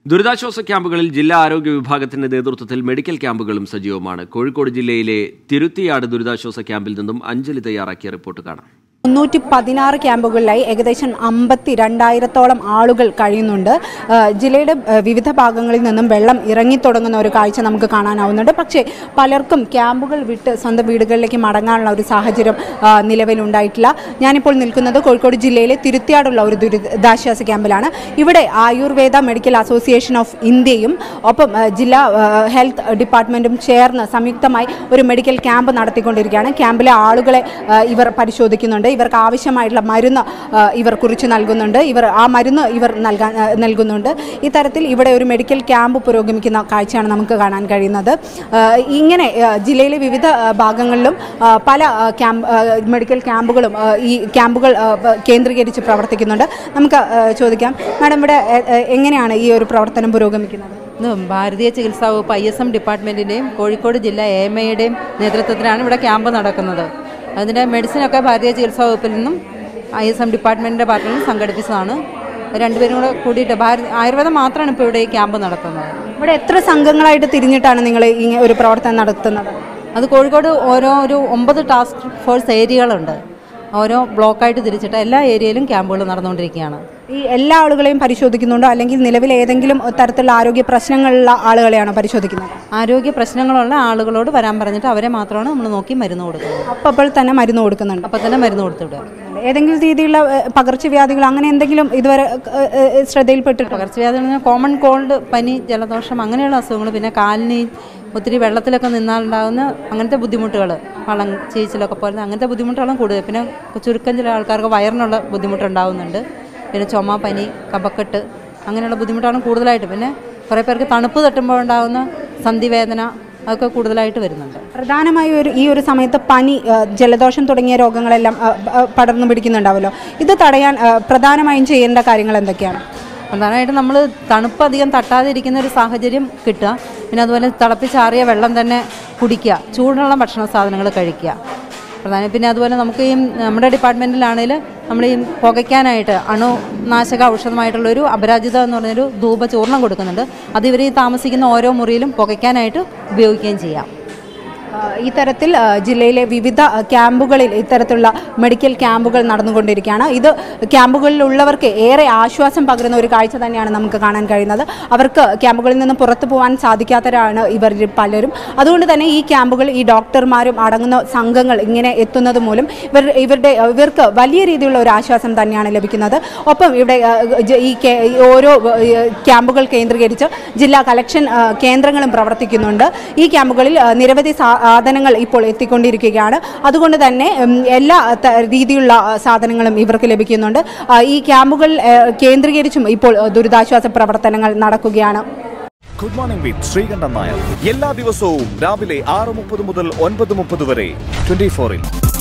ദുരിതാശ്വാസ ക്യാമ്പുകളിൽ ജില്ലാ ആരോഗ്യ വിഭാഗത്തിന്റെ നേതൃത്വത്തിൽ മെഡിക്കൽ ക്യാമ്പുകളും സജീവമാണ് കോഴിക്കോട് ജില്ലയിലെ തിരുത്തിയാട് ദുരിതാശ്വാസ ക്യാമ്പിൽ നിന്നും അഞ്ജലി തയ്യാറാക്കിയ റിപ്പോർട്ട് കാണാം മുന്നൂറ്റി പതിനാറ് ക്യാമ്പുകളിലായി ഏകദേശം അമ്പത്തി രണ്ടായിരത്തോളം ആളുകൾ കഴിയുന്നുണ്ട് ആ, ജില്ലയുടെ ആ, വിവിധ ഭാഗങ്ങളിൽ നിന്നും വെള്ളം ഇറങ്ങിത്തുടങ്ങുന്ന ഒരു കാഴ്ച നമുക്ക് കാണാനാവുന്നുണ്ട് പക്ഷേ പലർക്കും ക്യാമ്പുകൾ വിട്ട് സ്വന്തം വീടുകളിലേക്ക് മടങ്ങാനുള്ള ഒരു സാഹചര്യം ആ, നിലവിലുണ്ടായിട്ടില്ല ഞാനിപ്പോൾ നിൽക്കുന്നത് കോഴിക്കോട് ജില്ലയിലെ തിരുത്തിയാടുള്ള ഒരു ദുരിതാശ്വാസ ക്യാമ്പിലാണ് ഇവിടെ ആയുർവേദ മെഡിക്കൽ അസോസിയേഷൻ ഓഫ് ഇന്ത്യയും ഒപ്പം ആ, ജില്ലാ ആ, ഹെൽത്ത് ഡിപ്പാർട്ട്മെന്റും ചേർന്ന് സംയുക്തമായി ഒരു മെഡിക്കൽ ക്യാമ്പ് നടത്തിക്കൊണ്ടിരിക്കുകയാണ് ക്യാമ്പിലെ ആളുകളെ ആ, ഇവർ പരിശോധിക്കുന്നുണ്ട് ഇവർക്ക് ആവശ്യമായിട്ടുള്ള മരുന്ന് ആ, ഇവർ കുറിച്ച് നൽകുന്നുണ്ട് ഇവർ ആ മരുന്ന് ഇവർ നൽകാൻ ആ, നൽകുന്നുണ്ട് ഇത്തരത്തിൽ ഇവിടെ ഒരു മെഡിക്കൽ ക്യാമ്പ് പുരോഗമിക്കുന്ന കാഴ്ചയാണ് നമുക്ക് കാണാൻ കഴിയുന്നത് ആ, ഇങ്ങനെ ആ, ജില്ലയിലെ വിവിധ ആ, ഭാഗങ്ങളിലും ആ, പല ആ, ക്യാമ്പ് ആ, മെഡിക്കൽ ക്യാമ്പുകളും ആ, ഈ ക്യാമ്പുകൾ ആ, പ- കേന്ദ്രീകരിച്ച് പ്രവർത്തിക്കുന്നുണ്ട് നമുക്ക് ആ, ചോദിക്കാം മാഡം ഇവിടെ എ, എ, എങ്ങനെയാണ് ഈ ഒരു പ്രവർത്തനം പുരോഗമിക്കുന്നത് ഇത് ഭാരതീയ ചികിത്സാ വകുപ്പ് ഐ എസ് എം ഡിപ്പാർട്ട്മെൻറ്റിൻ്റെയും കോഴിക്കോട് ജില്ലാ എ എം ഐയുടെയും നേതൃത്വത്തിലാണ് ഇവിടെ ക്യാമ്പ് നടക്കുന്നത് അതിൻ്റെ മെഡിസിനൊക്കെ ഭാരതീയ ചികിത്സാ വകുപ്പിൽ നിന്നും ഐ എസ് എം ഡിപ്പാർട്ട്മെൻറ്റിൻ്റെ ഭാഗത്തു നിന്നും സംഘടിപ്പിച്ചതാണ് രണ്ടുപേരും കൂടെ കൂടിയിട്ട് ഭാരത ആയുർവേദം മാത്രമാണ് ഇപ്പോൾ ഇവിടെ ഈ ക്യാമ്പ് നടത്തുന്നത് ഇവിടെ എത്ര സംഘങ്ങളായിട്ട് തിരിഞ്ഞിട്ടാണ് നിങ്ങൾ ഇങ്ങനെ ഒരു പ്രവർത്തനം നടത്തുന്നത് അത് കോഴിക്കോട് ഓരോ ഒരു ഒമ്പത് ടാസ്ക് ഫോഴ്സ് ഏരിയകളുണ്ട് ഓരോ ബ്ലോക്കായിട്ട് തിരിച്ചിട്ട് എല്ലാ ഏരിയയിലും ക്യാമ്പുകൾ നടന്നുകൊണ്ടിരിക്കുകയാണ് ഈ എല്ലാ ആളുകളെയും പരിശോധിക്കുന്നുണ്ടോ അല്ലെങ്കിൽ നിലവിൽ ഏതെങ്കിലും തരത്തിലുള്ള ആരോഗ്യ പ്രശ്നങ്ങളുള്ള ആളുകളെയാണോ പരിശോധിക്കുന്നത് ആരോഗ്യ പ്രശ്നങ്ങളുള്ള ആളുകളോട് വരാൻ പറഞ്ഞിട്ട് അവരെ മാത്രമാണ് നമ്മൾ നോക്കി മരുന്ന് കൊടുക്കുന്നത് അപ്പോൾ തന്നെ മരുന്ന് കൊടുക്കുന്നുണ്ട് അപ്പം തന്നെ മരുന്ന് കൊടുത്തു വിടുക ഏതെങ്കിലും രീതിയിലുള്ള ഏഹ്, പകർച്ചവ്യാധികൾ അങ്ങനെ എന്തെങ്കിലും ഇതുവരെ ഏഹ്, ഏഹ്, ശ്രദ്ധയിൽപ്പെട്ടിട്ടുണ്ടോ പകർച്ചവ്യാധി എന്ന് പറഞ്ഞാൽ കോമൺ കോൾഡ് പനി ജലദോഷം അങ്ങനെയുള്ള അസുഖങ്ങൾ പിന്നെ കാലിന് ഒത്തിരി വെള്ളത്തിലൊക്കെ നിന്നാലുണ്ടാകുന്ന അങ്ങനത്തെ ബുദ്ധിമുട്ടുകൾ വള്ളം ചീച്ചിലൊക്കെ പോലെ അങ്ങനത്തെ ബുദ്ധിമുട്ടുകളും കൂടുതൽ പിന്നെ ചുരുക്കം ചില ആൾക്കാർക്ക് വയറിനുള്ള ബുദ്ധിമുട്ടുണ്ടാകുന്നുണ്ട് പിന്നെ ചുമ പനി കഫക്കെട്ട് അങ്ങനെയുള്ള ബുദ്ധിമുട്ടാണ് കൂടുതലായിട്ട് പിന്നെ കുറേ പേർക്ക് തണുപ്പ് തട്ടുമ്പോൾ ഉണ്ടാകുന്ന സന്ധിവേദന അതൊക്കെ കൂടുതലായിട്ട് വരുന്നുണ്ട് പ്രധാനമായും ഒരു ഈ ഒരു സമയത്ത് പനി ഏഹ്, ജലദോഷം തുടങ്ങിയ രോഗങ്ങളെല്ലാം ഏഹ്, ഏഹ്, പടർന്നു പിടിക്കുന്നുണ്ടാവുമല്ലോ ഇത് തടയാൻ ഏഹ്, പ്രധാനമായും ചെയ്യേണ്ട കാര്യങ്ങൾ എന്തൊക്കെയാണ് പ്രധാനമായിട്ടും നമ്മൾ തണുപ്പ് അധികം തട്ടാതിരിക്കുന്ന ഒരു സാഹചര്യം കിട്ടുക പിന്നെ അതുപോലെ തിളപ്പിച്ചാറിയ വെള്ളം തന്നെ കുടിക്കുക ചൂടുള്ള ഭക്ഷണ സാധനങ്ങൾ കഴിക്കുക പ്രധാനം പിന്നെ അതുപോലെ നമുക്ക് ഈ നമ്മുടെ ഡിപ്പാർട്ട്മെൻറ്റിലാണെങ്കിൽ നമ്മൾ ഈ പുകയ്ക്കാനായിട്ട് അണുനാശക ഔഷധമായിട്ടുള്ളൊരു അപരാജിത എന്ന് പറഞ്ഞൊരു ധൂപചൂർണം കൊടുക്കുന്നുണ്ട് അത് ഇവർ ഈ താമസിക്കുന്ന ഓരോ മുറിയിലും പുകയ്ക്കാനായിട്ട് ഉപയോഗിക്കുകയും ചെയ്യാം ഏഹ്, ഈ തരത്തിൽ ഏഹ്, ജില്ലയിലെ വിവിധ ഏഹ്, ക്യാമ്പുകളിൽ ഇത്തരത്തിലുള്ള മെഡിക്കൽ ക്യാമ്പുകൾ നടന്നുകൊണ്ടിരിക്കുകയാണ് ഇത് ക്യാമ്പുകളിലുള്ളവർക്ക് ഏറെ ആശ്വാസം പകരുന്ന ഒരു കാഴ്ച തന്നെയാണ് നമുക്ക് കാണാൻ കഴിയുന്നത് അവർക്ക് ക്യാമ്പുകളിൽ നിന്ന് പുറത്തു പോകാൻ സാധിക്കാത്തവരാണ് ഇവർ പലരും അതുകൊണ്ട് തന്നെ ഈ ക്യാമ്പുകൾ ഈ ഡോക്ടർമാരും അടങ്ങുന്ന സംഘങ്ങൾ ഇങ്ങനെ എത്തുന്നത് മൂലം ഇവർ ഇവരുടെ ഇവർക്ക് വലിയ രീതിയിലുള്ള ഒരു ആശ്വാസം തന്നെയാണ് ലഭിക്കുന്നത് ഒപ്പം ഇവിടെ ഏഹ്, ജ- ഈ കേ- ഈ ഓരോ ഏഹ്, ക്യാമ്പുകൾ കേന്ദ്രീകരിച്ച് ജില്ലാ കലക്ഷൻ ഏഹ്, കേന്ദ്രങ്ങളും പ്രവർത്തിക്കുന്നുണ്ട് ഈ ക്യാമ്പുകളിൽ ഏഹ്, നിരവധി സാധനങ്ങൾ ഇപ്പോൾ എത്തിക്കൊണ്ടിരിക്കുകയാണ് അതുകൊണ്ട് തന്നെ ഉം, എല്ലാ ത- രീതിയിലുള്ള ഏഹ്, സാധനങ്ങളും ഇവർക്ക് ലഭിക്കുന്നുണ്ട് ആ, ഈ ക്യാമ്പുകൾ ഏഹ്, കേന്ദ്രീകരിച്ചും ഇപ്പോൾ ഏഹ്, ദുരിതാശ്വാസ പ്രവർത്തനങ്ങൾ നടക്കുകയാണ് good morning with Sreekandan Nair എല്ലാ ദിവസവും രാവിലെ ആറ് മുപ്പത് മുതൽ ഒൻപത് മുപ്പത് വരെ ട്വന്റി ഫോറിൽ